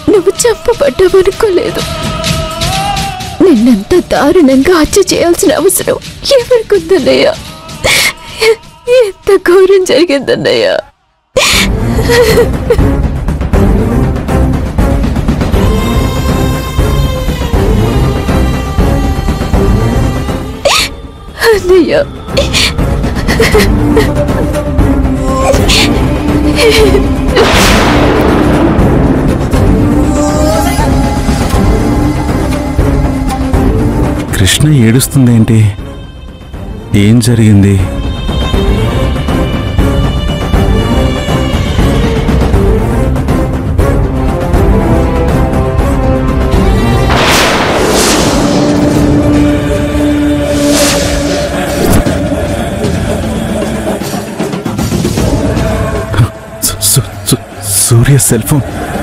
నువ్వు చంపబడ్డావనుకోలేదు నిన్నంత దారుణంగా హత్య చేయాల్సిన అవసరం ఎవరికుందన్నయ్యా ఎంత ఘోరం జరిగిందన్నయ్యా అన్నయ్య కృష్ణ ఏడుస్తుందేంటి ఏం జరిగింది సు- సు- సు- సూర్య సెల్ ఫోన్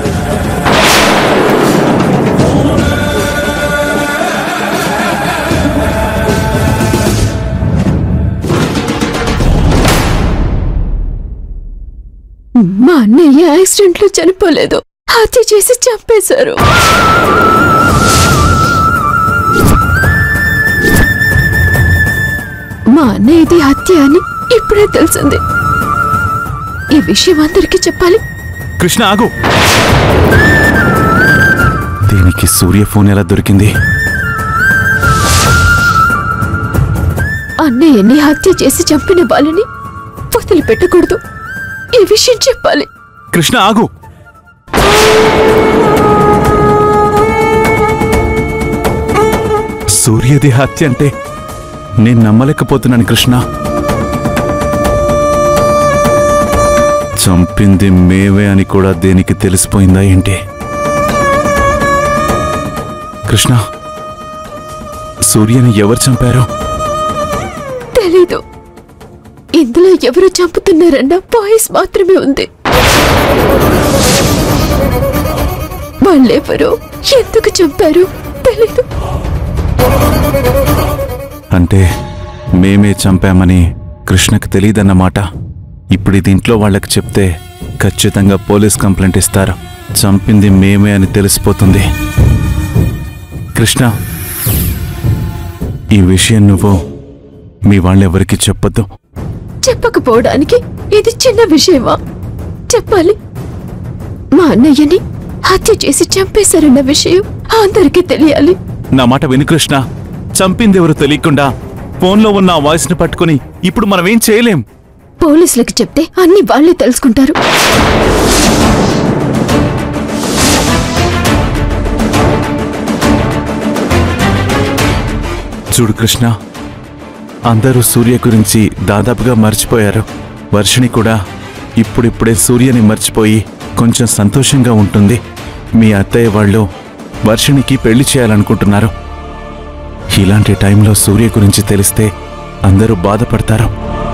మా అన్నయ్య యాక్సిడెంట్ లో చనిపోలేదు హత్య చేసి చంపేశారు మా అన్నయ్యది హత్య అని ఇప్పుడే తెలిసింది ఈ విషయం అందరికీ చెప్పాలి కృష్ణ ఆగు దీనికి సూర్య ఫోన్ ఎలా దొరికింది అన్నయ్యని హత్య చేసి చంపిన వాళ్ళని వదిలిపెట్టకూడదు ఈ విషయం చెప్పాలి కృష్ణ ఆగు సూర్యది హత్య అంటే నేను నమ్మలేకపోతున్నాను కృష్ణ చంపింది మేవే అని కూడా దేనికి తెలిసిపోయిందా ఏంటి కృష్ణ సూర్యని ఎవరు చంపారు తెలీదు ఇందులో ఎవరు చంపుతున్నారన్న వాయిస్ మాత్రమే ఉంది వాళ్ళెవరు ఎందుకు చంపారు తెలీదు అంటే మేమే చంపామని కృష్ణకు తెలియదన్నమాట ఇప్పుడు ఇది ఇంట్లో వాళ్ళకి చెప్తే ఖచ్చితంగా పోలీస్ కంప్లైంట్ ఇస్తారు చంపింది మేమే అని తెలిసిపోతుంది కృష్ణ ఈ విషయం నువ్వు మీ వాళ్ళెవరికి చెప్పొద్దు చెప్పకపోవడానికి ఇది చిన్న విషయమా చెప్పాలి మా అన్నయ్యని హత్య చేసి చంపేశారన్న విషయం అందరికీ తెలియాలి నా మాట విను కృష్ణ చంపింది ఎవరు తెలియకుండా ఫోన్లో ఉన్న ఆ వాయిస్ని పట్టుకుని ఇప్పుడు మనం ఏం చేయలేం పోలీసులకు చెప్తే అన్ని వాళ్ళే తెలుసుకుంటారు చూడు కృష్ణ అందరూ సూర్య గురించి దాదాపుగా మర్చిపోయారు వర్షిణి కూడా ఇప్పుడిప్పుడే సూర్యని మర్చిపోయి కొంచెం సంతోషంగా ఉంటుంది మీ అత్తయ్య వాళ్ళు వర్షిణికి పెళ్లి చేయాలనుకుంటున్నారు ఇలాంటి టైంలో సూర్య గురించి తెలిస్తే అందరూ బాధపడతారు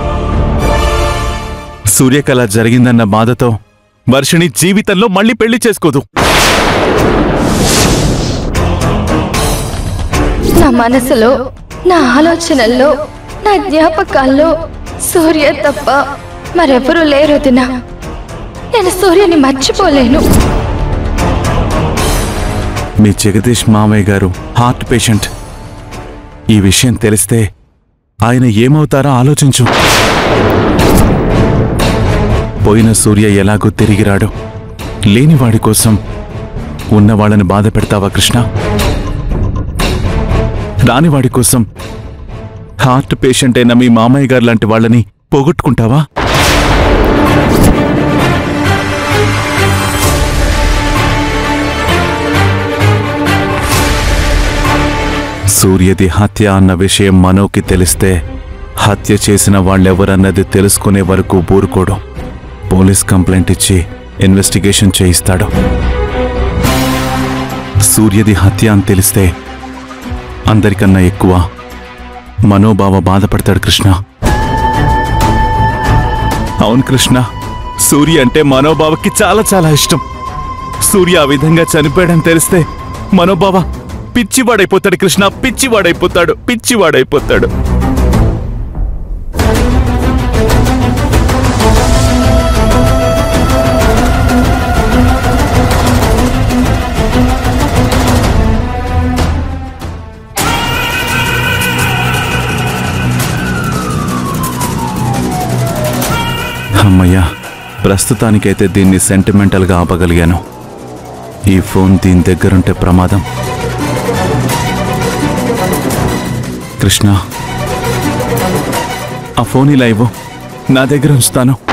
సూర్యకళ జరిగిందన్న బాధతో వర్షిణి జీవితంలో మళ్ళీ పెళ్లి చేసుకోదు నా మనసులో నా ఆలోచనల్లో నా జ్ఞాపకాల్లో సూర్య తప్ప మరెవరూ లేరు వదినా నేను సూర్యని మర్చిపోలేను మీ జగదీష్ మామయ్య గారు హార్ట్ పేషెంట్ ఈ విషయం తెలిస్తే ఆయన ఏమవుతారో ఆలోచించు పోయిన సూర్య ఎలాగో తిరిగి రాడు లేనివాడి కోసం ఉన్నవాళ్ళని బాధ పెడతావా కృష్ణ రానివాడి కోసం హార్ట్ పేషెంట్ అయిన మీ మామయ్య గారు లాంటి వాళ్ళని పోగొట్టుకుంటావా సూర్యది హత్య అన్న విషయం మనోకి తెలిస్తే హత్య చేసిన వాళ్ళెవరన్నది తెలుసుకునే వరకు ఊరుకోడు పోలీస్ కంప్లైంట్ ఇచ్చి ఇన్వెస్టిగేషన్ చేయిస్తాడు సూర్యది హత్య అని తెలిస్తే అందరికన్నా ఎక్కువ మనోబావ బాధపడతాడు కృష్ణ అవును కృష్ణ సూర్య అంటే మనోబావకి చాలా చాలా ఇష్టం సూర్య ఆ విధంగా చనిపోయాడని తెలిస్తే మనోబావ పిచ్చివాడైపోతాడు కృష్ణ పిచ్చివాడైపోతాడు పిచ్చివాడైపోతాడు అమ్మయ్యా ప్రస్తుతానికైతే దీన్ని సెంటిమెంటల్గా ఆపగలిగాను ఈ ఫోన్ దీని దగ్గరుంటే ప్రమాదం కృష్ణ ఆ ఫోన్ ఇలా ఇవ్వు నా దగ్గర ఉంచుతాను